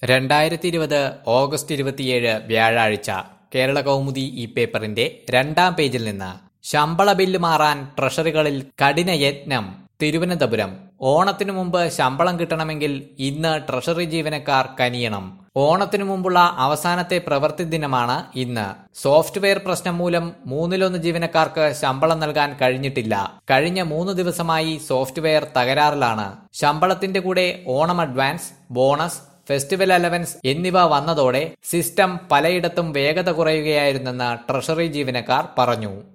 രണ്ടായിരത്തി ഇരുപത് ഓഗസ്റ്റ് ഇരുപത്തിയേഴ് വ്യാഴാഴ്ച കേരള കൗമുദി ഈ പേപ്പറിന്റെ രണ്ടാം പേജിൽ നിന്ന് ശമ്പള ബില്ല് മാറാൻ ട്രഷറികളിൽ കഠിന യത്നം തിരുവനന്തപുരം ഓണത്തിനു മുമ്പ് ശമ്പളം കിട്ടണമെങ്കിൽ ഇന്ന് ട്രഷറി ജീവനക്കാർ കനിയണം ഓണത്തിനു മുമ്പുള്ള അവസാനത്തെ പ്രവൃത്തി ദിനമാണ് ഇന്ന് സോഫ്റ്റ്വെയർ പ്രശ്നം മൂലം മൂന്നിലൊന്ന് ജീവനക്കാർക്ക് ശമ്പളം നൽകാൻ കഴിഞ്ഞിട്ടില്ല കഴിഞ്ഞ മൂന്ന് ദിവസമായി സോഫ്റ്റ്വെയർ തകരാറിലാണ് ശമ്പളത്തിന്റെ കൂടെ Onam advance bonus festival allowance എന്നിവ വന്നതോടെ സിസ്റ്റം പലയിടത്തും വേഗത കുറയുകയായിരുന്നെന്ന് ട്രഷറി ജീവനക്കാർ പറഞ്ഞു